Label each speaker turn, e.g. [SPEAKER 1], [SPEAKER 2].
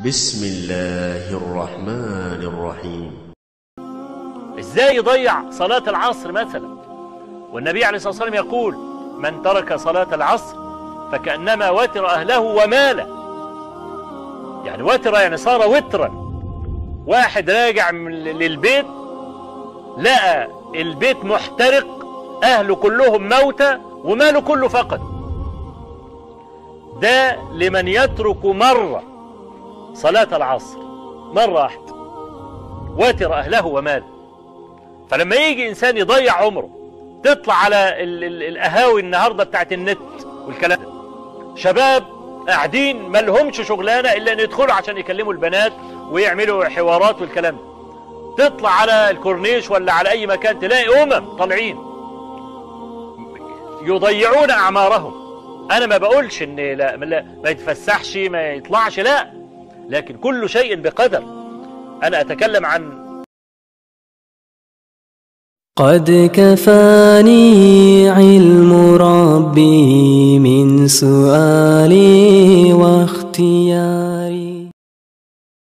[SPEAKER 1] بسم الله الرحمن الرحيم
[SPEAKER 2] ازاي يضيع صلاة العصر مثلا والنبي عليه الصلاة والسلام يقول من ترك صلاة العصر فكأنما وتر أهله وماله يعني وتر يعني صار وترا واحد راجع من للبيت لقى البيت محترق أهله كلهم موتى وماله كله فقد ده لمن يترك مرة صلاة العصر مرة واحدة واتر أهله وماله فلما يجي إنسان يضيع عمره تطلع على ال ال القهاوي النهاردة بتاعت النت والكلام ده شباب قاعدين ما لهمش شغلانة إلا أن يدخلوا عشان يكلموا البنات ويعملوا حوارات والكلام ده تطلع على الكورنيش ولا على أي مكان تلاقي أمم طالعين يضيعون أعمارهم أنا ما بقولش إن لا ما, ما يتفسحش ما يطلعش لا لكن كل شيء بقدر أنا أتكلم عن
[SPEAKER 3] قد كفاني علم ربي من سؤالي واختياري